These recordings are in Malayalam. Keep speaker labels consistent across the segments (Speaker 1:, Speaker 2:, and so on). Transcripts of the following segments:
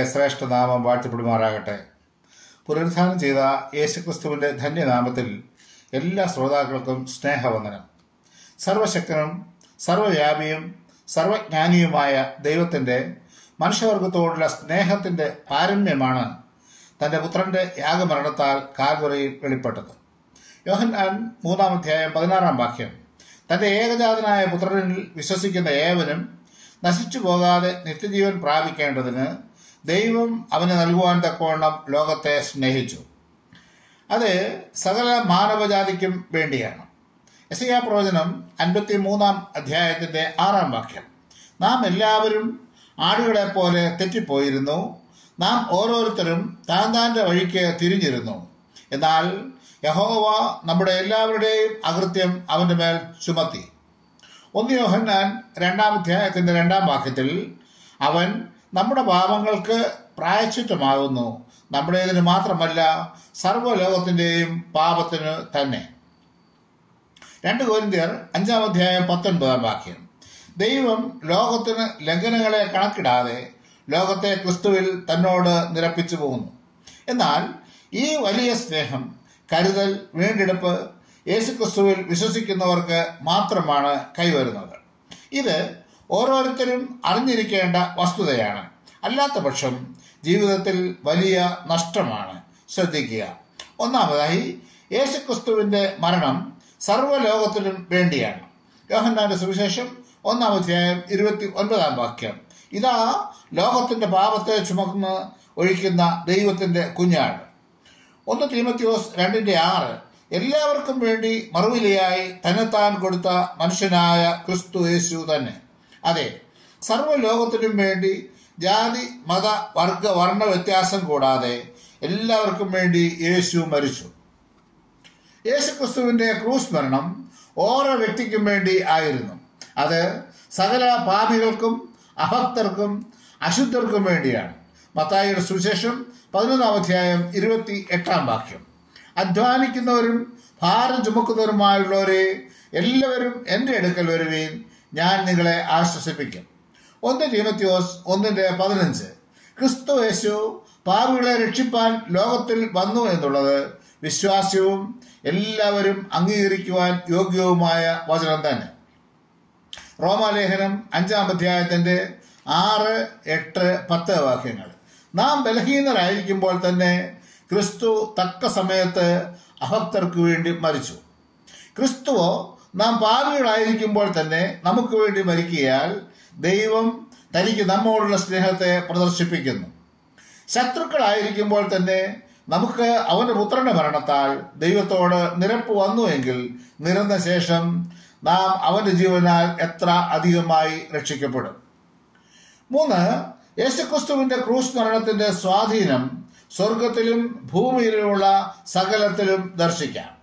Speaker 1: ശ്രേഷ്ഠനാമം വാഴ്ത്തപ്പെടുമാറാകട്ടെ പുനരുദ്ധാനം ചെയ്ത യേശുക്രിസ്തുവിന്റെ ധന്യനാമത്തിൽ എല്ലാ ശ്രോതാക്കൾക്കും സ്നേഹവന്ദനം സർവശക്തനും സർവവ്യാപിയും സർവജ്ഞാനിയുമായ ദൈവത്തിന്റെ മനുഷ്യവർഗത്തോടുള്ള സ്നേഹത്തിന്റെ പാരമ്യമാണ് തന്റെ പുത്രന്റെ യാഗമരണത്താൽ കാൽവറയിൽ വെളിപ്പെട്ടത് യോഹന്നാൻ മൂന്നാം അധ്യായം പതിനാറാം വാക്യം തന്റെ ഏകജാതനായ പുത്രനിൽ വിശ്വസിക്കുന്ന ഏവനും നശിച്ചു പോകാതെ നിത്യജീവൻ പ്രാപിക്കേണ്ടതിന് ദൈവം അവന് നൽകുവാൻ തക്കവണ്ണം ലോകത്തെ സ്നേഹിച്ചു അത് സകല മാനവജാതിക്കും വേണ്ടിയാണ് എസയാ പ്രവചനം അൻപത്തി മൂന്നാം അധ്യായത്തിന്റെ ആറാം വാക്യം നാം എല്ലാവരും ആടുകളെ പോലെ തെറ്റിപ്പോയിരുന്നു നാം ഓരോരുത്തരും താൻ താൻ്റെ വഴിക്ക് തിരിഞ്ഞിരുന്നു എന്നാൽ യഹോവ നമ്മുടെ എല്ലാവരുടെയും അകൃത്യം അവന്റെ മേൽ ചുമത്തി ഒന്ന് യോഹന്നാൻ രണ്ടാം അധ്യായത്തിന്റെ രണ്ടാം വാക്യത്തിൽ അവൻ നമ്മുടെ പാപങ്ങൾക്ക് പ്രായച്ചിത്തമാകുന്നു നമ്മുടേതിന് മാത്രമല്ല സർവ്വലോകത്തിന്റെയും പാപത്തിന് തന്നെ രണ്ട് കോരിന്ത്യർ അഞ്ചാം അധ്യായം പത്തൊൻപതാം വാക്യം ദൈവം ലോകത്തിന് ലംഘനങ്ങളെ കണക്കിടാതെ ലോകത്തെ ക്രിസ്തുവിൽ തന്നോട് നിരപ്പിച്ചു പോകുന്നു എന്നാൽ ഈ വലിയ സ്നേഹം കരുതൽ വീണ്ടെടുപ്പ് യേശുക്രിസ്തുവിൽ വിശ്വസിക്കുന്നവർക്ക് മാത്രമാണ് കൈവരുന്നത് ഇത് ഓരോരുത്തരും അറിഞ്ഞിരിക്കേണ്ട വസ്തുതയാണ് അല്ലാത്ത പക്ഷം ജീവിതത്തിൽ വലിയ നഷ്ടമാണ് ശ്രദ്ധിക്കുക ഒന്നാമതായി യേശുക്രിസ്തുവിന്റെ മരണം സർവ്വലോകത്തിനും വേണ്ടിയാണ് യോഹന്നാന്റെ സുവിശേഷം ഒന്നാം അധ്യായം ഇരുപത്തി ഒൻപതാം വാക്യം ഇതാ ലോകത്തിന്റെ പാപത്തെ ചുമന്ന് ഒഴിക്കുന്ന ദൈവത്തിന്റെ കുഞ്ഞാണ് ഒന്ന് തീമത്യോസ് രണ്ടിന്റെ ആറ് എല്ലാവർക്കും വേണ്ടി മറുവിലയായി തന്നെത്താൻ കൊടുത്ത മനുഷ്യനായ ക്രിസ്തു യേശു തന്നെ അതെ സർവ്വലോകത്തിനും വേണ്ടി ജാതി മത വർഗ വർണ്ണ വ്യത്യാസം കൂടാതെ എല്ലാവർക്കും വേണ്ടി യേശു മരിച്ചു യേശുക്രിസ്തുവിന്റെ ക്രൂസ് മരണം ഓരോ വ്യക്തിക്കും വേണ്ടി ആയിരുന്നു അത് സകല പാപികൾക്കും അഭക്തർക്കും അശുദ്ധർക്കും വേണ്ടിയാണ് മത്തായിയുടെ സുവിശേഷം പതിനൊന്നാം അധ്യായം ഇരുപത്തി എട്ടാം വാക്യം അധ്വാനിക്കുന്നവരും ഭാരം ചുമക്കുന്നവരുമായുള്ളവരെ എല്ലാവരും എൻ്റെ അടുക്കൽ വരുവീൻ ഞാൻ നിങ്ങളെ ആശ്വസിപ്പിക്കും ഒന്ന് തീമത്യോസ് ഒന്നിന്റെ പതിനഞ്ച് ക്രിസ്തു യേശു പാപികളെ രക്ഷിപ്പാൻ ലോകത്തിൽ വന്നു എന്നുള്ളത് വിശ്വാസ്യവും എല്ലാവരും അംഗീകരിക്കുവാൻ യോഗ്യവുമായ വചനം തന്നെ റോമാലേഖനം അഞ്ചാം അധ്യായത്തിന്റെ ആറ് എട്ട് പത്ത് വാക്യങ്ങൾ നാം ബലഹീനരായിരിക്കുമ്പോൾ തന്നെ ക്രിസ്തു തക്ക സമയത്ത് അഭക്തർക്ക് വേണ്ടി മരിച്ചു ക്രിസ്തുവോ നാം പാപികളായിരിക്കുമ്പോൾ തന്നെ നമുക്ക് വേണ്ടി മരിക്കിയാൽ ദൈവം തനിക്ക് നമ്മോടുള്ള സ്നേഹത്തെ പ്രദർശിപ്പിക്കുന്നു ശത്രുക്കളായിരിക്കുമ്പോൾ തന്നെ നമുക്ക് അവന്റെ പുത്രന്റെ മരണത്താൽ ദൈവത്തോട് നിരപ്പ് വന്നു എങ്കിൽ നിരന്ന ശേഷം നാം അവന്റെ ജീവനാൽ എത്ര അധികമായി രക്ഷിക്കപ്പെടും മൂന്ന് യേശുക്രിസ്തുവിന്റെ ക്രൂസ് മരണത്തിന്റെ സ്വാധീനം സ്വർഗത്തിലും ഭൂമിയിലുമുള്ള സകലത്തിലും ദർശിക്കാം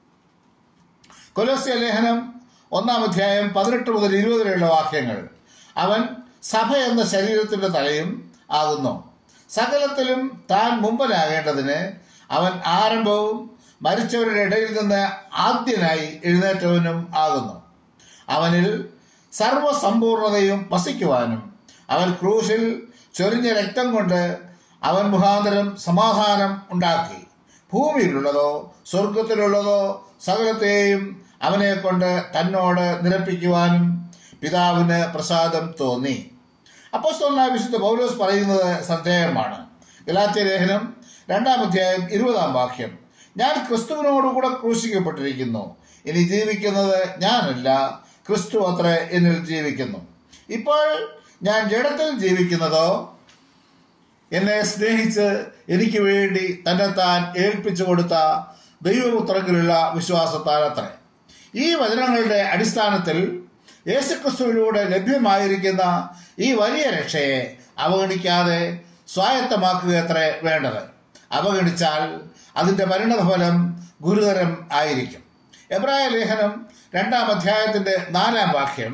Speaker 1: കൊലോസ്യ ലേഖനം ഒന്നാം അധ്യായം പതിനെട്ട് മുതൽ ഇരുപത് വരെയുള്ള വാക്യങ്ങൾ അവൻ സഭ എന്ന ശരീരത്തിന്റെ തലയും ആകുന്നു സകലത്തിലും താൻ മുമ്പനാകേണ്ടതിന് അവൻ ആരംഭവും മരിച്ചവരുടെ ഇടയിൽ നിന്ന് ആദ്യനായി എഴുന്നേറ്റവനും ആകുന്നു അവനിൽ സർവസമ്പൂർണതയും വസിക്കുവാനും അവൻ ക്രൂശിൽ ചൊരിഞ്ഞ രക്തം കൊണ്ട് അവൻ മുഖാന്തരം സമാധാനം ഉണ്ടാക്കി ഭൂമിയിലുള്ളതോ സ്വർഗത്തിലുള്ളതോ സകലത്തെയും അവനെ കൊണ്ട് തന്നോട് നിരപ്പിക്കുവാനും പിതാവിന് പ്രസാദം തോന്നി അപ്പോസ്തലനായ വിശുദ്ധ പൗലോസ് പറയുന്നത് ശ്രദ്ധേയമാണ് ഗലാത്യ ലേഖനം രണ്ടാം അധ്യായം ഇരുപതാം വാക്യം ഞാൻ ക്രിസ്തുവിനോടുകൂടെ ക്രൂശിക്കപ്പെട്ടിരിക്കുന്നു ഇനി ജീവിക്കുന്നത് ഞാനല്ല ക്രിസ്തു അത്രേ എന്നിൽ ജീവിക്കുന്നു ഇപ്പോൾ ഞാൻ ജഡത്തിൽ ജീവിക്കുന്നതോ എന്നെ സ്നേഹിച്ച് എനിക്ക് വേണ്ടി തന്നെ താൻ ഏൽപ്പിച്ചു കൊടുത്ത ദൈവപുത്രങ്കിലുള്ള വിശ്വാസത്താൽ അത്രേ ഈ വചനങ്ങളുടെ അടിസ്ഥാനത്തിൽ യേശുക്രിസ്തുവിലൂടെ ലഭ്യമായിരിക്കുന്ന ഈ വലിയ രക്ഷയെ അവഗണിക്കാതെ സ്വായത്തമാക്കുക അത്രേ വേണ്ടത് അവഗണിച്ചാൽ അതിന്റെ പരിണതഫലം ഗുരുതരം ആയിരിക്കും എബ്രായ ലേഖനം രണ്ടാം അധ്യായത്തിന്റെ നാലാം വാക്യം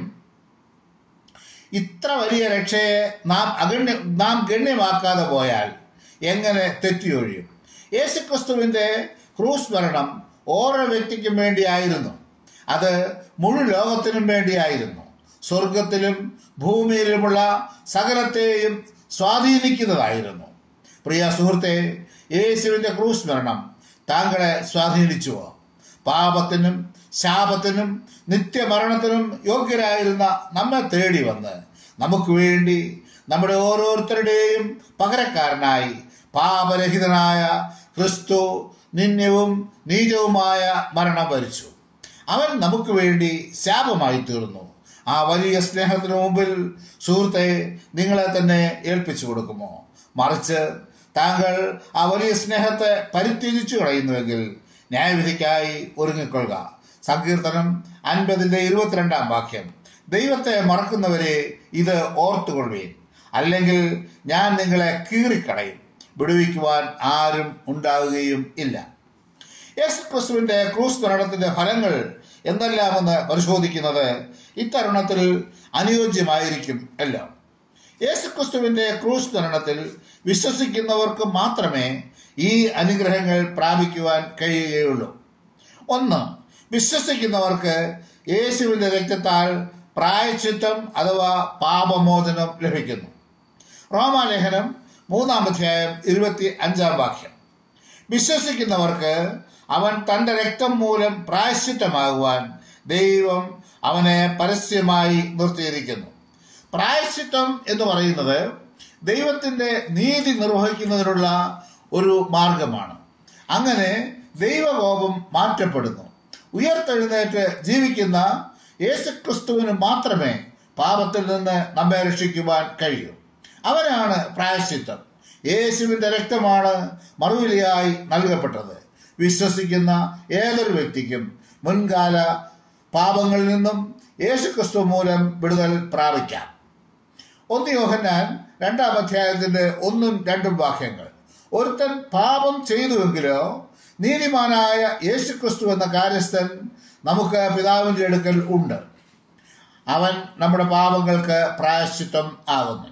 Speaker 1: ഇത്ര വലിയ രക്ഷയെ നാം അഗണ്യ നാം ഗണ്യമാക്കാതെ പോയാൽ എങ്ങനെ തെറ്റിയൊഴിയും യേശുക്രിസ്തുവിന്റെ ക്രൂസ് മരണം ഓരോ വ്യക്തിക്കും വേണ്ടിയായിരുന്നു അത് മുഴു ലോകത്തിനും വേണ്ടിയായിരുന്നു സ്വർഗത്തിലും ഭൂമിയിലുമുള്ള സകലത്തെയും സ്വാധീനിക്കുന്നതായിരുന്നു പ്രിയ സുഹൃത്തെ യേശുവിന്റെ ക്രൂസ് മരണം താങ്കളെ സ്വാധീനിച്ചുവോ പാപത്തിനും ശാപത്തിനും നിത്യമരണത്തിനും യോഗ്യരായിരുന്ന നമ്മെ തേടി വന്ന് നമുക്ക് വേണ്ടി നമ്മുടെ ഓരോരുത്തരുടെയും പകരക്കാരനായി പാപരഹിതനായ ക്രിസ്തു നിന്യവും നീചവുമായ മരണം വരിച്ചു അവൻ നമുക്ക് വേണ്ടി ശാപമായി തീർന്നു ആ വലിയ സ്നേഹത്തിന് മുമ്പിൽ സുഹൃത്തെ നിങ്ങളെ തന്നെ ഏൽപ്പിച്ചു കൊടുക്കുമോ മറിച്ച് താങ്കൾ ആ വലിയ സ്നേഹത്തെ പരിത്യജിച്ചു കളയുന്നുവെങ്കിൽ ന്യായവിധിക്കായി ഒരുങ്ങിക്കൊള്ളുക സങ്കീർത്തനം അൻപതിന്റെ ഇരുപത്തിരണ്ടാം വാക്യം ദൈവത്തെ മറക്കുന്നവരെ ഇത് ഓർത്തുകൊള്ളുകയും അല്ലെങ്കിൽ ഞാൻ നിങ്ങളെ കീറിക്കളയും വിടുവിക്കുവാൻ ആരും ഉണ്ടാവുകയും ഇല്ല യേശു ക്രിസ്തുവിന്റെ ക്രൂസ് മരണത്തിന്റെ ഫലങ്ങൾ എന്തെല്ലാമെന്ന് പരിശോധിക്കുന്നത് ഇത്തരുണത്തിൽ അനുയോജ്യമായിരിക്കും എല്ലാം യേശുക്രിസ്തുവിന്റെ ക്രൂസ് മരണത്തിൽ വിശ്വസിക്കുന്നവർക്ക് മാത്രമേ ഈ അനുഗ്രഹങ്ങൾ പ്രാപിക്കുവാൻ കഴിയുകയുള്ളൂ ഒന്ന് വിശ്വസിക്കുന്നവർക്ക് യേശുവിന്റെ രക്തത്താൽ പ്രായച്ചിത്തം അഥവാ പാപമോചനം ലഭിക്കുന്നു റോമാലേഖനം മൂന്നാം അധ്യായം ഇരുപത്തി അഞ്ചാം വാക്യം വിശ്വസിക്കുന്നവർക്ക് അവൻ തന്റെ രക്തം മൂലം പ്രായശ്ചിത്തമാകുവാൻ ദൈവം അവനെ പരസ്യമായി നിർത്തിയിരിക്കുന്നു പ്രായശ്ചിത്തം എന്ന് പറയുന്നത് ദൈവത്തിന്റെ നീതി നിർവഹിക്കുന്നതിനുള്ള ഒരു മാർഗമാണ് അങ്ങനെ ദൈവകോപം മാറ്റപ്പെടുന്നു ഉയർത്തെഴുന്നേറ്റ് ജീവിക്കുന്ന യേശുക്രിസ്തുവിന് മാത്രമേ പാപത്തിൽ നിന്ന് നമ്മെ രക്ഷിക്കുവാൻ കഴിയൂ അവനാണ് പ്രായശ്ചിത്തം യേശുവിന്റെ രക്തമാണ് മറുവിലയായി നൽകപ്പെട്ടത് വിശ്വസിക്കുന്ന ഏതൊരു വ്യക്തിക്കും മുൻകാല പാപങ്ങളിൽ നിന്നും യേശുക്രിസ്തു മൂലം വിടുതൽ പ്രാപിക്കാം ഒന്ന് യോഹന്നാൻ രണ്ടാം അധ്യായത്തിന്റെ ഒന്നും രണ്ടും വാക്യങ്ങൾ ഒരുത്തൻ പാപം ചെയ്തുവെങ്കിലോ നീതിമാനായ യേശുക്രിസ്തു എന്ന കാര്യസ്ഥൻ നമുക്ക് പിതാവിന്റെ അടുക്കൽ ഉണ്ട് അവൻ നമ്മുടെ പാപങ്ങൾക്ക് പ്രായശ്ചിത്തം ആകുന്നു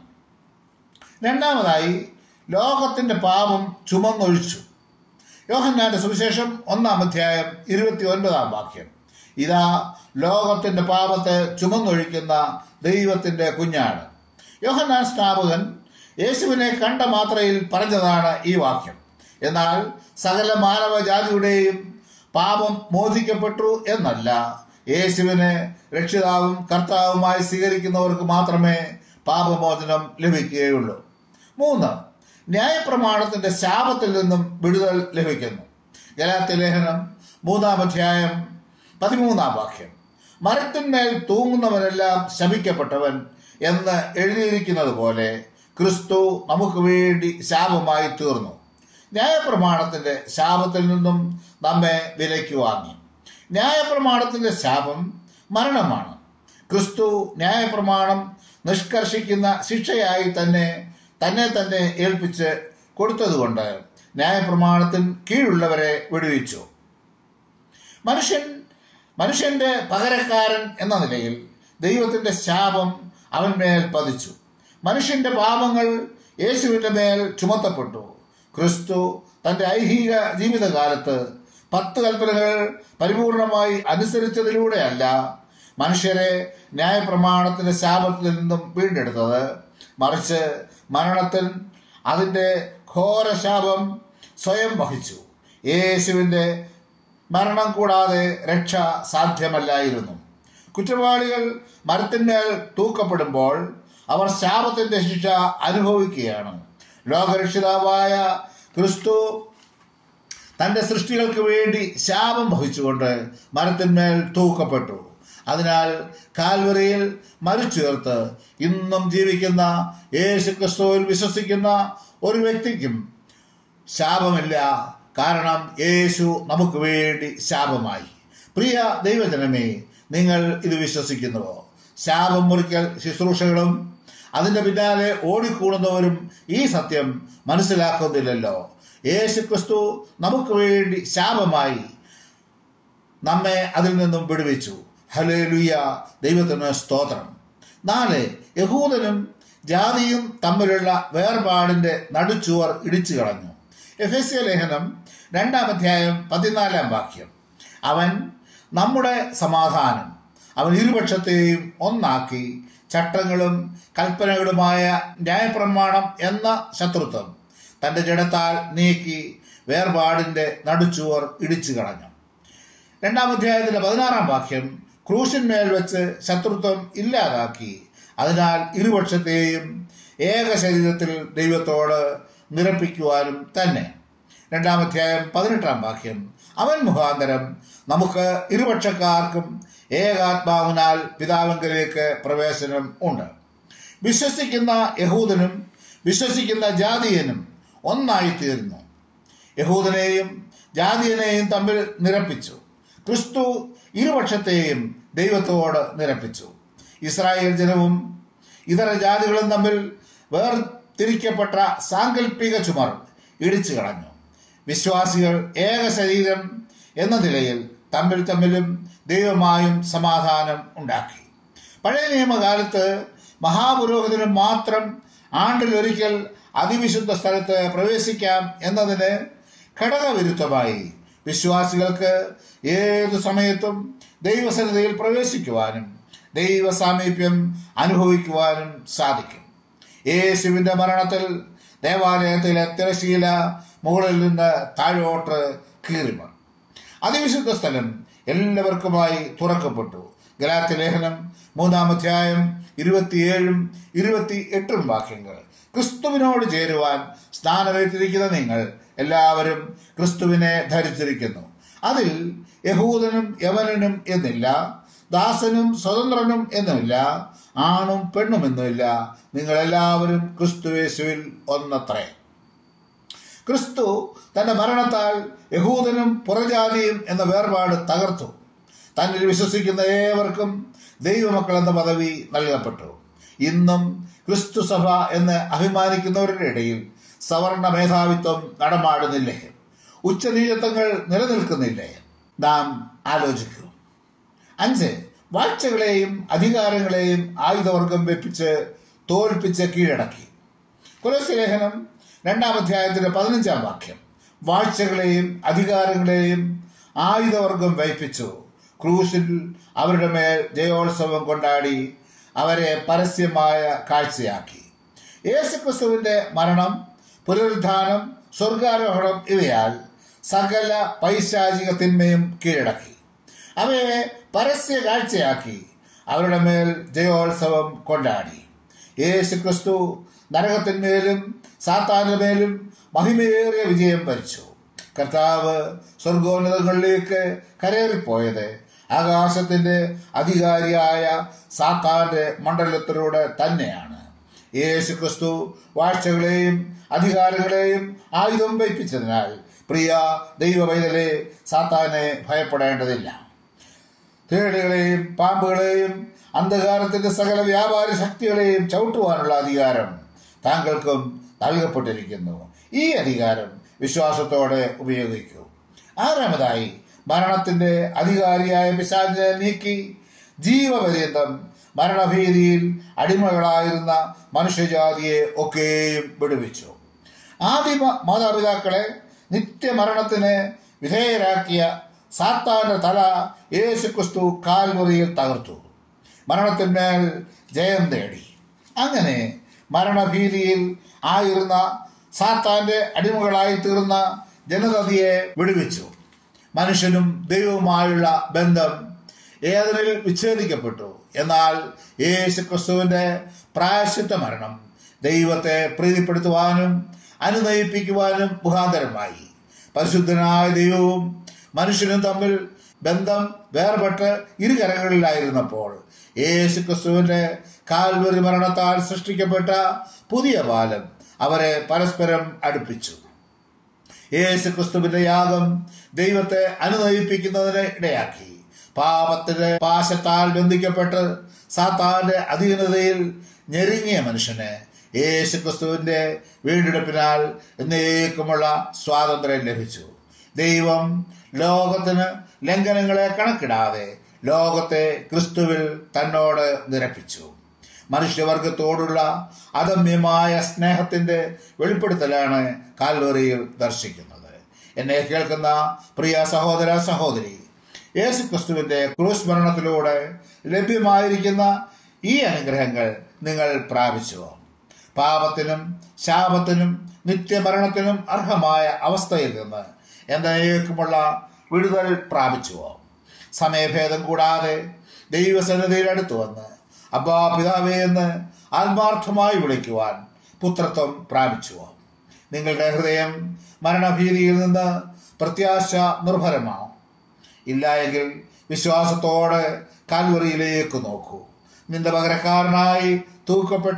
Speaker 1: രണ്ടാമതായി ലോകത്തിന്റെ പാപം ചുമന്നൊഴിച്ചു യോഹന്നാന്റെ സുവിശേഷം ഒന്നാം അധ്യായം ഇരുപത്തി ഒൻപതാം വാക്യം ഇതാ ലോകത്തിന്റെ പാപത്തെ ചുമന്നൊഴിക്കുന്ന ദൈവത്തിന്റെ കുഞ്ഞാണ് യോഹന്നാൻ സ്ഥാപകൻ യേശുവിനെ കണ്ട മാത്രയിൽ പറഞ്ഞതാണ് ഈ വാക്യം എന്നാൽ സകല മാനവജാതിയുടെയും പാപം മോചിക്കപ്പെട്ടു എന്നല്ല യേശുവിനെ രക്ഷിതാവും കർത്താവുമായി സ്വീകരിക്കുന്നവർക്ക് മാത്രമേ പാപമോചനം ലഭിക്കുകയുള്ളൂ മൂന്ന് ന്യായപ്രമാണത്തിന്റെ ശാപത്തിൽ നിന്നും വിടുതൽ ലഭിക്കുന്നു ഗലാത്തി ലേഖനം മൂന്നാം അധ്യായം പതിമൂന്നാം വാക്യം മരത്തിന്മേൽ തൂങ്ങുന്നവനെല്ലാം ശപിക്കപ്പെട്ടവൻ എന്ന് എഴുതിയിരിക്കുന്നത് പോലെ ക്രിസ്തു നമുക്ക് വേണ്ടി ശാപമായി തീർന്നു ന്യായപ്രമാണത്തിന്റെ ശാപത്തിൽ നിന്നും നമ്മെ വിലയ്ക്ക് വാങ്ങി ന്യായപ്രമാണത്തിന്റെ ശാപം മരണമാണ് ക്രിസ്തു ന്യായപ്രമാണം നിഷ്കർഷിക്കുന്ന ശിക്ഷയായി തന്നെ തന്നെ തന്നെ ഏൽപ്പിച്ച് കൊടുത്തതുകൊണ്ട് ന്യായപ്രമാണത്തിന് കീഴുള്ളവരെ വിടുവിച്ചു മനുഷ്യൻ മനുഷ്യന്റെ പകരക്കാരൻ എന്ന നിലയിൽ ദൈവത്തിന്റെ ശാപം അവന്മേൽ പതിച്ചു മനുഷ്യന്റെ പാപങ്ങൾ യേശുവിന്റെ മേൽ ചുമത്തപ്പെട്ടു ക്രിസ്തു തന്റെ ഐഹിക ജീവിതകാലത്ത് പത്ത് കൽപ്പനകൾ പരിപൂർണമായി അനുസരിച്ചതിലൂടെയല്ല മനുഷ്യരെ ന്യായപ്രമാണത്തിന്റെ ശാപത്തിൽ നിന്നും വീണ്ടെടുത്തത് മറിച്ച് മരണത്തിൽ അതിന്റെ ഘോരശാപം സ്വയം വഹിച്ചു യേശുവിന്റെ മരണം കൂടാതെ രക്ഷ സാധ്യമല്ലായിരുന്നു കുറ്റവാളികൾ മരത്തിന്മേൽ തൂക്കപ്പെടുമ്പോൾ അവർ ശാപത്തിന്റെ ശിക്ഷ അനുഭവിക്കുകയാണ് ലോകരക്ഷിതാവായ ക്രിസ്തു തന്റെ സൃഷ്ടികൾക്ക് വേണ്ടി ശാപം വഹിച്ചുകൊണ്ട് മരത്തിന്മേൽ തൂക്കപ്പെട്ടു അതിനാൽ കാൽവറിയിൽ മരിച്ചുയർത്ത് ഇന്നും ജീവിക്കുന്ന യേശു ക്രിസ്തുവിൽ വിശ്വസിക്കുന്ന ഒരു വ്യക്തിക്കും ശാപമില്ല കാരണം യേശു നമുക്ക് വേണ്ടി ശാപമായി പ്രിയ ദൈവജനമേ നിങ്ങൾ ഇത് വിശ്വസിക്കുന്നുവോ ശാപം മുറിക്കൽ ശുശ്രൂഷകളും അതിന്റെ പിന്നാലെ ഓടിക്കൂടുന്നവരും ഈ സത്യം മനസ്സിലാക്കുന്നില്ലല്ലോ യേശു ക്രിസ്തു നമുക്ക് വേണ്ടി ശാപമായി നമ്മെ അതിൽ നിന്നും വിടുവിച്ചു ഹലേലുയ ദൈവത്തിന് സ്തോത്രം നാല് യഹൂദനും ജാതിയും തമ്മിലുള്ള വേർപാടിന്റെ നടുച്ചുവർ ഇടിച്ചു കളഞ്ഞു എഫ് എസ് ലേഖനം രണ്ടാം അധ്യായം പതിനാലാം വാക്യം അവൻ നമ്മുടെ സമാധാനം അവൻ ഇരുപക്ഷത്തെയും ഒന്നാക്കി ചട്ടങ്ങളും കൽപ്പനകളുമായ ന്യായപ്രമാണം എന്ന ശത്രുത്വം തന്റെ ജഡത്താൽ നീക്കി വേർപാടിന്റെ നടുച്ചുവർ ഇടിച്ചു കളഞ്ഞു രണ്ടാം അധ്യായത്തിന്റെ പതിനാറാം വാക്യം ക്രൂശിന്മേൽ വെച്ച് ശത്രുത്വം ഇല്ലാതാക്കി അതിനാൽ ഇരുപക്ഷത്തെയും ഏക ശരീരത്തിൽ ദൈവത്തോട് നിരപ്പിക്കുവാനും തന്നെ രണ്ടാം അധ്യായം പതിനെട്ടാം വാക്യം അവൻ മുഖാന്തരം നമുക്ക് ഇരുപക്ഷക്കാർക്കും ഏകാത്മാവിനാൽ പിതാവിങ്കലേക്ക് പ്രവേശനം ഉണ്ട് വിശ്വസിക്കുന്ന യഹൂദനും വിശ്വസിക്കുന്ന ജാതീയനും ഒന്നായി തീർന്നു യഹൂദനെയും ജാതീയനെയും തമ്മിൽ നിരപ്പിച്ചു ക്രിസ്തു ഇരുപക്ഷത്തെയും ദൈവത്തോട് നിരപ്പിച്ചു ഇസ്രായേൽ ജനവും ഇതര ജാതികളും തമ്മിൽ വേർതിരിക്കപ്പെട്ട സാങ്കല്പിക ചുമർ ഇടിച്ചു കളഞ്ഞു വിശ്വാസികൾ ഏക ശരീരം എന്ന നിലയിൽ തമ്മിൽ തമ്മിലും ദൈവമായും സമാധാനം ഉണ്ടാക്കി പഴയ നിയമകാലത്ത് മഹാപുരോഹിതന് മാത്രം ആണ്ടിലൊരിക്കൽ അതിവിശുദ്ധ സ്ഥലത്ത് പ്രവേശിക്കാം എന്നതിന് ഘടകവിരുദ്ധമായി വിശ്വാസികൾക്ക് ഏതു സമയത്തും ദൈവസന്നിധിയിൽ പ്രവേശിക്കുവാനും ദൈവ സാമീപ്യം അനുഭവിക്കുവാനും സാധിക്കും യേശുവിന്റെ മരണത്തിൽ ദേവാലയത്തിലെ തിരശീല മുകളിൽ നിന്ന് താഴോട്ട് കീറിമർ അതിവിശുദ്ധ സ്ഥലം എല്ലാവർക്കുമായി തുറക്കപ്പെട്ടു ഗലാത്തി ലേഖനം മൂന്നാം അധ്യായം ഇരുപത്തിയേഴും ഇരുപത്തി എട്ടും വാക്യങ്ങൾ ക്രിസ്തുവിനോട് ചേരുവാൻ സ്നാനമേറ്റിരിക്കുന്ന നിങ്ങൾ എല്ലാവരും ക്രിസ്തുവിനെ ധരിച്ചിരിക്കുന്നു അതിൽ യഹൂദനും യവനനും എന്നില്ല ദാസനും സ്വതന്ത്രനും എന്നുമില്ല ആണും പെണ്ണും എന്നുമില്ല നിങ്ങൾ എല്ലാവരും ക്രിസ്തുവേശുവിൽ ഒന്നത്രേ ക്രിസ്തു തന്റെ മരണത്താൽ യഹൂദനും പുറജാതിയും എന്ന വേർപാട് തകർത്തു തന്നിൽ വിശ്വസിക്കുന്ന ഏവർക്കും ദൈവമക്കൾ എന്ന പദവി നൽകപ്പെട്ടു ഇന്നും ക്രിസ്തു സഭ എന്ന് അഭിമാനിക്കുന്നവരുടെ ഇടയിൽ സവർണ മേധാവിത്വം നടമാടുന്നില്ലേ ഉച്ചനീചത്വങ്ങൾ നിലനിൽക്കുന്നില്ലേ നാം ആലോചിക്കൂ അഞ്ച് വാഴ്ചകളെയും അധികാരങ്ങളെയും ആയുധവർഗം വെപ്പിച്ച് തോൽപ്പിച്ച് കീഴടക്കി കുലസ്യ ലേഖനം രണ്ടാം അധ്യായത്തിന്റെ പതിനഞ്ചാം വാക്യം വാഴ്ചകളെയും അധികാരങ്ങളെയും ആയുധവർഗം വയ്പ്പിച്ചു ക്രൂശിൽ അവരുടെ മേൽ ജയോത്സവം കൊണ്ടാടി അവരെ പരസ്യമായ കാഴ്ചയാക്കി യേശുക്രിസ്തുവിന്റെ മരണം പുനരുദ്ധാനം സ്വർഗാരോഹണം ഇവയാൽ സകല പൈശാചിക തിന്മയും കീഴടക്കി അവയെ പരസ്യ കാഴ്ചയാക്കി അവരുടെ മേൽ ജയോത്സവം കൊണ്ടാടി യേശു ക്രിസ്തു നരകത്തിന്മേലും സാത്താന്റെ മേലും മഹിമയേറിയ വിജയം വരിച്ചു കർത്താവ് സ്വർഗോന്നതങ്ങളിലേക്ക് കരേറിപ്പോയത് ആകാശത്തിന്റെ അധികാരിയായ സാത്താന്റെ മണ്ഡലത്തിലൂടെ തന്നെയാണ് യേശു ക്രിസ്തു വാഴ്ചകളെയും അധികാരങ്ങളെയും ആയുധം വയ്പ്പിച്ചതിനാൽ പ്രിയ ദൈവവൈതലെ സാത്താനെ ഭയപ്പെടേണ്ടതില്ല തേടുകളെയും പാമ്പുകളെയും അന്ധകാരത്തിന്റെ സകല വ്യാപാര ശക്തികളെയും ചവിട്ടുവാനുള്ള അധികാരം താങ്കൾക്കും നൽകപ്പെട്ടിരിക്കുന്നു ഈ അധികാരം വിശ്വാസത്തോടെ ഉപയോഗിക്കൂ ആറാമതായി മരണത്തിന്റെ അധികാരിയായ പിശാചിനെ നീക്കി ജീവപര്യന്തം മരണഭീതിയിൽ അടിമകളായിരുന്ന മനുഷ്യജാതിയെ ഒക്കെയും വിടുവിച്ചു ആദിമ മാതാപിതാക്കളെ നിത്യമരണത്തിന് വിധേയരാക്കിയ സാത്താന്റെ തല യേശുക്രിസ്തു കാൽമുറിയിൽ തകർത്തു മരണത്തിന്മേൽ ജയം നേടി അങ്ങനെ മരണഭീതിയിൽ ആയിരുന്ന സാത്താന്റെ അടിമകളായി തീർന്ന ജനതയെ വിടുവിച്ചു മനുഷ്യനും ദൈവവുമായുള്ള ബന്ധം ഏതിനിൽ വിച്ഛേദിക്കപ്പെട്ടു എന്നാൽ യേശു ക്രിസ്തുവിന്റെ പ്രായശ്ചിത്ത മരണം ദൈവത്തെ പ്രീതിപ്പെടുത്തുവാനും അനുനയിപ്പിക്കുവാനും മുഖാന്തരമായി പരിശുദ്ധനായ ദൈവവും മനുഷ്യനും തമ്മിൽ ബന്ധം വേർപെട്ട് ഇരുകരങ്ങളിലായിരുന്നപ്പോൾ യേശു ക്രിസ്തുവിന്റെ കാൽവരി മരണത്താൽ സൃഷ്ടിക്കപ്പെട്ട പുതിയ പാലം അവരെ പരസ്പരം അടുപ്പിച്ചു യേശു ക്രിസ്തുവിന്റെ യാഗം ദൈവത്തെ അനുനയിപ്പിക്കുന്നതിന് ഇടയാക്കി പാപത്തിന്റെ പാശത്താൽ ബന്ധിക്കപ്പെട്ട് സാത്താന്റെ അധീനതയിൽ ഞെരുങ്ങിയ മനുഷ്യന് യേശു ക്രിസ്തുവിന്റെ വീണ്ടെടുപ്പിനാൽ എന്നേക്കുമുള്ള സ്വാതന്ത്ര്യം ലഭിച്ചു ദൈവം ലോകത്തിന് ലംഘനങ്ങളെ കണക്കിടാതെ ലോകത്തെ ക്രിസ്തുവിൽ തന്നോട് നിരപ്പിച്ചു മനുഷ്യവർഗത്തോടുള്ള അദമ്യമായ സ്നേഹത്തിന്റെ വെളിപ്പെടുത്തലാണ് കാൽവറിയിൽ ദർശിക്കുന്നത് എന്നെ കേൾക്കുന്ന പ്രിയ സഹോദര സഹോദരി യേശു ക്രിസ്തുവിന്റെ ക്രൂശ് മരണത്തിലൂടെ ലഭ്യമായിരിക്കുന്ന ഈ അനുഗ്രഹങ്ങൾ നിങ്ങൾ പ്രാപിച്ചുവോ പാപത്തിനും ശാപത്തിനും നിത്യമരണത്തിനും അർഹമായ അവസ്ഥയിൽ നിന്ന് എന്നേക്കുമുള്ള വിടുതൽ പ്രാപിച്ചുവോ സമയഭേദം കൂടാതെ ദൈവസന്നിധിയിൽ അടുത്തു വന്ന് അബ്ബാ പിതാവേ എന്ന് ആത്മാർത്ഥമായി വിളിക്കുവാൻ പുത്രത്വം പ്രാപിച്ചുവോ നിങ്ങളുടെ ഹൃദയം മരണഭീതിയിൽ നിന്ന് പ്രത്യാശ നിർഭരമാണോ ഇല്ല എങ്കിൽ വിശ്വാസത്തോടെ കാൽവറിയിലേക്ക് നോക്കൂ നിന്റെ പകരക്കാരനായി തൂക്കപ്പെട്ട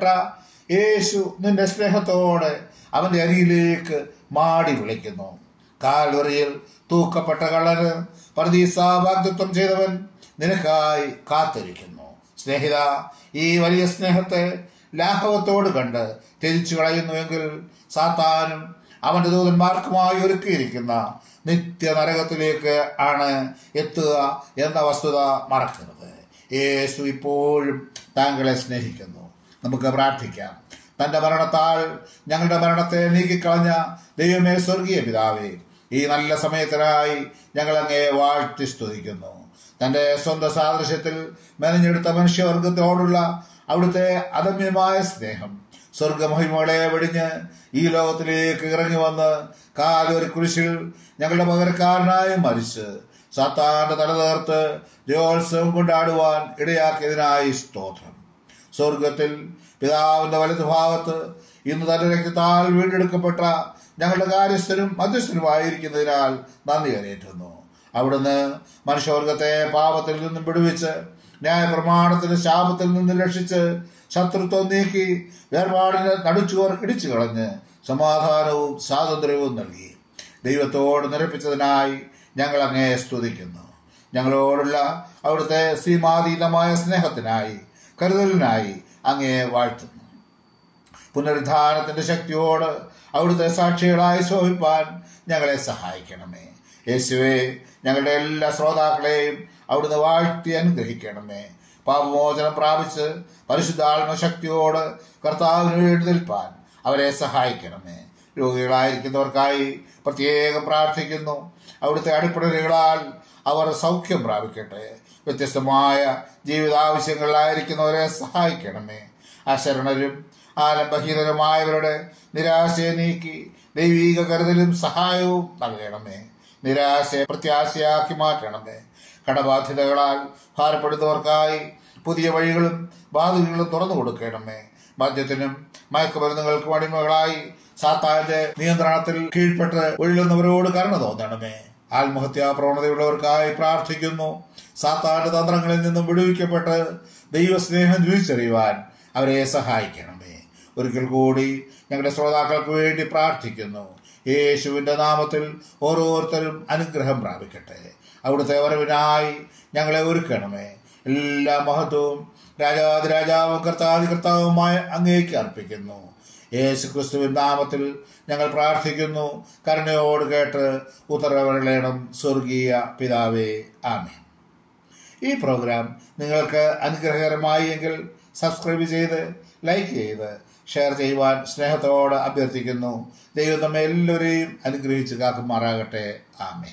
Speaker 1: യേശു നിന്റെ സ്നേഹത്തോടെ അവന്റെ അരിയിലേക്ക് മാടി വിളിക്കുന്നു കാൽവറിയിൽ തൂക്കപ്പെട്ട കള്ളന് പരദീസ വാഗ്ദത്വം ചെയ്തവൻ നിനക്കായി കാത്തിരിക്കുന്നു സ്നേഹിത ഈ വലിയ സ്നേഹത്തെ ലാഘവത്തോട് കണ്ട് ത്യജിച്ചു കളയുന്നുവെങ്കിൽ സാത്താനും അവന്റെ ദൂതന്മാർക്കുമായി ഒരുക്കിയിരിക്കുന്ന നിത്യ നരകത്തിലേക്ക് ആണ് എത്തുക എന്ന വസ്തുത മറക്കരുത് യേശു ഇപ്പോഴും താങ്കളെ സ്നേഹിക്കുന്നു നമുക്ക് പ്രാർത്ഥിക്കാം തന്റെ മരണത്താൽ ഞങ്ങളുടെ മരണത്തെ നീക്കിക്കളഞ്ഞ ദൈവമേ സ്വർഗീയ പിതാവേ ഈ നല്ല സമയത്തിനായി ഞങ്ങൾ അങ്ങേ വാഴ്ത്തി സ്തുതിക്കുന്നു തന്റെ സ്വന്തം സാദൃശ്യത്തിൽ മെനഞ്ഞെടുത്ത മനുഷ്യവർഗത്തോടുള്ള അവിടുത്തെ അദമ്യമായ സ്നേഹം സ്വർഗമഹിമകളെ വെടിഞ്ഞ് ഈ ലോകത്തിലേക്ക് ഇറങ്ങി വന്ന് കാലൊരു കുരിശിൽ ഞങ്ങളുടെ പകരക്കാരനായി മരിച്ച് സാത്താന്റെ തലതേർത്ത് ജയോത്സവം കൊണ്ടാടുവാൻ ഇടയാക്കിയതിനായി സ്തോത്രം സ്വർഗത്തിൽ പിതാവിന്റെ വലതുഭാഗത്ത് ഇന്ന് തന്റെ രക്തത്താൽ വീണ്ടെടുക്കപ്പെട്ട ഞങ്ങളുടെ കാര്യസ്ഥനും മധ്യസ്ഥനുമായിരിക്കുന്നതിനാൽ നന്ദി കരയേറ്റുന്നു അവിടുന്ന് മനുഷ്യവർഗത്തെ പാപത്തിൽ നിന്നും വിടുവിച്ച് ന്യായപ്രമാണത്തിന്റെ ശാപത്തിൽ നിന്നും രക്ഷിച്ച് ശത്രുത്വം നീക്കി വേർപാടിന് നടുച്ചുവർ ഇടിച്ചു കളഞ്ഞ് സമാധാനവും സ്വാതന്ത്ര്യവും നൽകി ദൈവത്തോട് നിരപ്പിച്ചതിനായി ഞങ്ങൾ അങ്ങേ സ്തുതിക്കുന്നു ഞങ്ങളോടുള്ള അവിടുത്തെ സീമാതീതമായ സ്നേഹത്തിനായി കരുതലിനായി അങ്ങേ വാഴ്ത്തുന്നു പുനരുദ്ധാനത്തിന്റെ ശക്തിയോട് അവിടുത്തെ സാക്ഷികളായി ശോഭിപ്പാൻ ഞങ്ങളെ സഹായിക്കണമേ യേശുവെ ഞങ്ങളുടെ എല്ലാ ശ്രോതാക്കളെയും അവിടുന്ന് വാഴ്ത്തി അനുഗ്രഹിക്കണമേ പാപമോചനം പ്രാപിച്ച് പരിശുദ്ധാത്മ ശക്തിയോട് കർത്താവിന് എഴുന്നേൽപ്പാൻ അവരെ സഹായിക്കണമേ രോഗികളായിരിക്കുന്നവർക്കായി പ്രത്യേകം പ്രാർത്ഥിക്കുന്നു അവിടുത്തെ അടിപ്പടലുകളാൽ അവർ സൗഖ്യം പ്രാപിക്കട്ടെ വ്യത്യസ്തമായ ജീവിതാവശ്യങ്ങളിലായിരിക്കുന്നവരെ സഹായിക്കണമേ അശരണരും ആലംബഹീനരുമായവരുടെ നിരാശയെ നീക്കി ദൈവീക കരുതലും സഹായവും നൽകണമേ നിരാശയെ പ്രത്യാശയാക്കി മാറ്റണമേ കടബാധ്യതകളാൽ ഭാരപ്പെടുന്നവർക്കായി പുതിയ വഴികളും ബാധകളും തുറന്നു കൊടുക്കണമേ മദ്യത്തിനും മയക്കുമരുന്നുകൾക്കും അടിമകളായി സാത്താന്റെ നിയന്ത്രണത്തിൽ കീഴ്പ്പെട്ട് ഒഴിലുന്നവരോട് കരുണ തോന്നണമേ ആത്മഹത്യാ പ്രവണതയുള്ളവർക്കായി പ്രാർത്ഥിക്കുന്നു സാത്താന്റെ തന്ത്രങ്ങളിൽ നിന്നും വിടുവിക്കപ്പെട്ട് ദൈവസ്നേഹം തിരിച്ചറിയുവാൻ അവരെ സഹായിക്കണമേ ഒരിക്കൽ കൂടി ഞങ്ങളുടെ ശ്രോതാക്കൾക്ക് വേണ്ടി പ്രാർത്ഥിക്കുന്നു യേശുവിന്റെ നാമത്തിൽ ഓരോരുത്തരും അനുഗ്രഹം പ്രാപിക്കട്ടെ അവിടുത്തെ വരവിനായി ഞങ്ങളെ ഒരുക്കണമേ എല്ലാ മഹത്വവും രാജാതിരാജാവും കർത്താതി കർത്താവുമായ അങ്ങേക്ക് അർപ്പിക്കുന്നു യേശു ക്രിസ്തുവിൻ നാമത്തിൽ ഞങ്ങൾ പ്രാർത്ഥിക്കുന്നു കരുണയോട് കേട്ട് ഉത്തരവരളയണം സ്വർഗീയ പിതാവേ ആമേൻ ഈ പ്രോഗ്രാം നിങ്ങൾക്ക് അനുഗ്രഹകരമായി എങ്കിൽ സബ്സ്ക്രൈബ് ചെയ്ത് ലൈക്ക് ചെയ്ത് ഷെയർ ചെയ്യുവാൻ സ്നേഹത്തോടെ അഭ്യർത്ഥിക്കുന്നു ദൈവം നമ്മെ എല്ലാവരെയും അനുഗ്രഹിച്ച് കാക്കുമാറാകട്ടെ ആമേൻ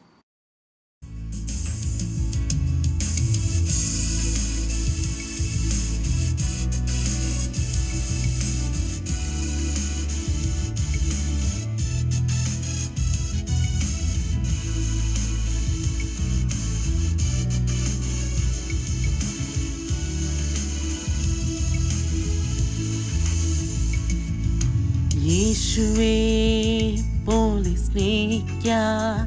Speaker 2: യേശുവേ പോലെ സ്നേഹിക്കാൻ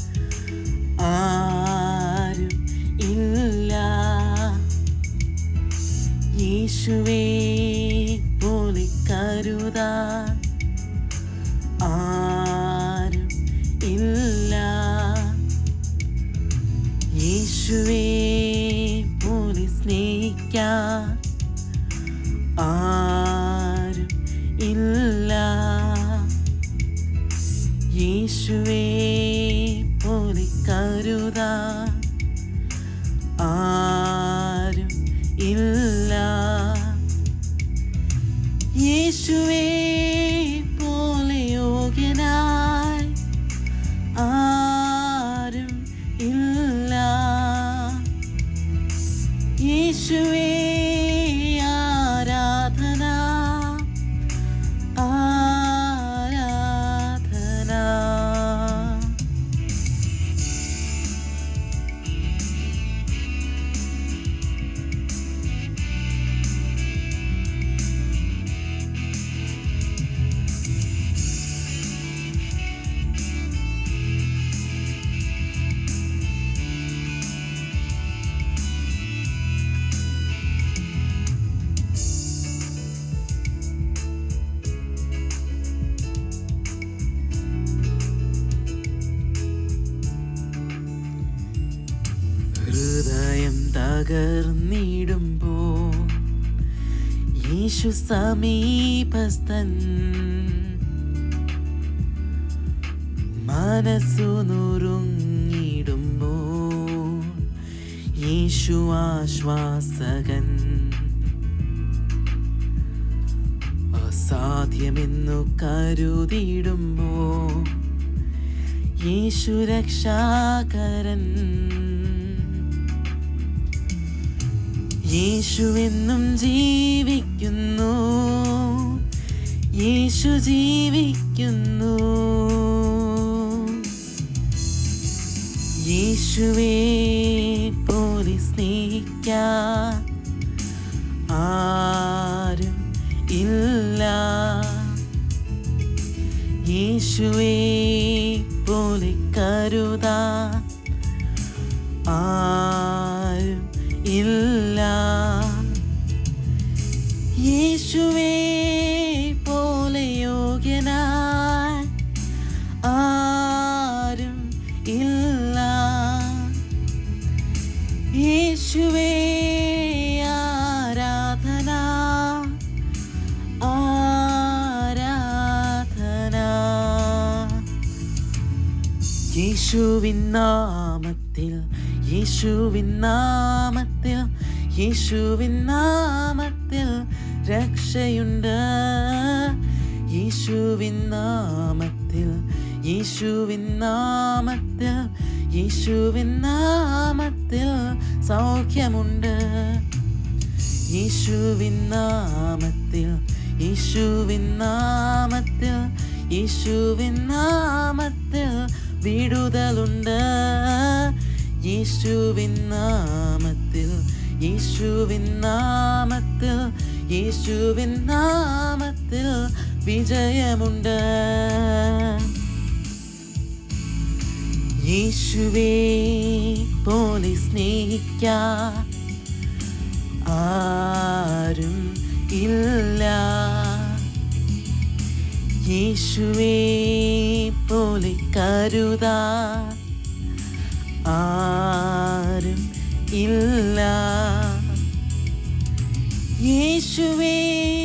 Speaker 2: ആരും ഇല്ല യേശുവേ പോലെ കരുതാൻ ആരും ഇല്ല യേശുവേ പോലെ സ്നേഹിക്കാൻ ആരും ഇല്ല യേശുവേ പോലെ കരുതാൻ ആരും ഇല്ല യേശുവേ പോലെ യോഗ്യനായി ആരും ഇല്ല യേശുവേ തകർന്നിടുമ്പോൾ യേശു സമീപസ്ഥൻ മനസ്സു നുറുങ്ങിടുമ്പോൾ യേശു ആശ്വാസകൻ അസാധ്യമെന്നു കരുതിയിടുമ്പോൾ യേശു രക്ഷാകരൻ യേശുവെന്നും ജീവിക്കുന്നു യേശു ജീവിക്കുന്നു യേശുവേ പോലെ സ്നേഹിക്കാൻ ആരും ഇല്ല യേശുവേ പോലെ കരുതാ ആരും ഇല്ല യേശുവേ പോലെ യോഗ്യനായി ആരും ഇല്ല യേശുവേ ആരാധന ആരാധന യേശുവിൻ നാമത്തിൽ യേശുവിൻ നാമത്തിൽ യേശുവിൻ നാമത്തിൽ രക്ഷയുണ്ട് യേശുവിൻ നാമത്തിൽ യേശുവിൻ നാമത്തിൽ യേശുവിൻ നാമത്തിൽ സൗഖ്യമുണ്ട് യേശുവിൻ നാമത്തിൽ യേശുവിൻ നാമത്തിൽ യേശുവിൻ നാമത്തിൽ വിടുതലുണ്ട് യേശുവിൻ നാമത്തിൽ യേശുവിൻ നാമത്തിൽ യേശുവിൻ നാമത്തിൽ വിജയമുണ്ട് യേശുവേ പോലെ സ്നേഹിക്കാൻ ആരും ഇല്ല യേശുവേ പോലെ കരുതാ ആരും ഇല്ല യേശുവേ